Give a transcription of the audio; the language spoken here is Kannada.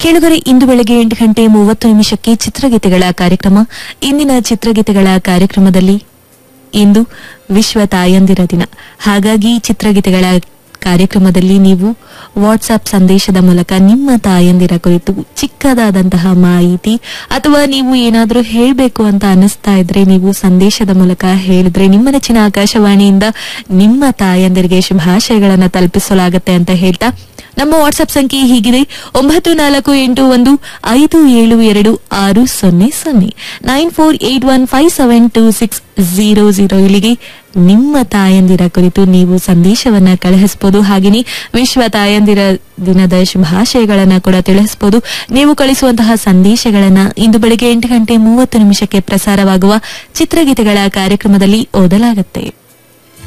ಕೇಳುಗರೆ ಇಂದು ಬೆಳಗ್ಗೆ ಎಂಟು ಗಂಟೆ ಮೂವತ್ತು ನಿಮಿಷಕ್ಕೆ ಚಿತ್ರಗೀತೆಗಳ ಕಾರ್ಯಕ್ರಮ ಇಂದಿನ ಚಿತ್ರಗೀತೆಗಳ ಕಾರ್ಯಕ್ರಮದಲ್ಲಿ ಇಂದು ವಿಶ್ವ ತಾಯಂದಿರ ದಿನ ಹಾಗಾಗಿ ಚಿತ್ರಗೀತೆಗಳ ಕಾರ್ಯಕ್ರಮದಲ್ಲಿ ನೀವು ವಾಟ್ಸ್ಆಪ್ ಸಂದೇಶದ ಮೂಲಕ ನಿಮ್ಮ ತಾಯಂದಿರ ಕುರಿತು ಚಿಕ್ಕದಾದಂತಹ ಮಾಹಿತಿ ಅಥವಾ ನೀವು ಏನಾದರೂ ಹೇಳಬೇಕು ಅಂತ ಅನಿಸ್ತಾ ಇದ್ರೆ ನೀವು ಸಂದೇಶದ ಮೂಲಕ ಹೇಳಿದ್ರೆ ನಿಮ್ಮ ನೆಚ್ಚಿನ ಆಕಾಶವಾಣಿಯಿಂದ ನಿಮ್ಮ ತಾಯಂದಿರಿಗೆ ಶುಭಾಶಯಗಳನ್ನು ತಲುಪಿಸಲಾಗುತ್ತೆ ಅಂತ ಹೇಳ್ತಾ ನಮ್ಮ ವಾಟ್ಸ್ಆಪ್ ಸಂಖ್ಯೆ ಹೀಗಿದೆ ಒಂಬತ್ತು ನಾಲ್ಕು ಎಂಟು ಒಂದು ಐದು ಏಳು ಎರಡು ಆರು ಸೊನ್ನೆ ಸೊನ್ನೆ nine four eight one five seven two six zero zero ಇಲ್ಲಿಗೆ ನಿಮ್ಮ ತಾಯಂದಿರ ಕುರಿತು ನೀವು ಸಂದೇಶವನ್ನ ಕಳುಹಿಸಬಹುದು ಹಾಗೆಯೇ ವಿಶ್ವ ತಾಯಂದಿರ ದಿನದ ಶುಭಾಶಯಗಳನ್ನ ಕೂಡ ತಿಳಿಸಬಹುದು ನೀವು ಕಳಿಸುವಂತಹ ಸಂದೇಶಗಳನ್ನ ಇಂದು ಬೆಳಗ್ಗೆ ಎಂಟು ಗಂಟೆ ಮೂವತ್ತು ನಿಮಿಷಕ್ಕೆ ಪ್ರಸಾರವಾಗುವ ಚಿತ್ರಗೀತೆಗಳ ಕಾರ್ಯಕ್ರಮದಲ್ಲಿ ಓದಲಾಗುತ್ತೆ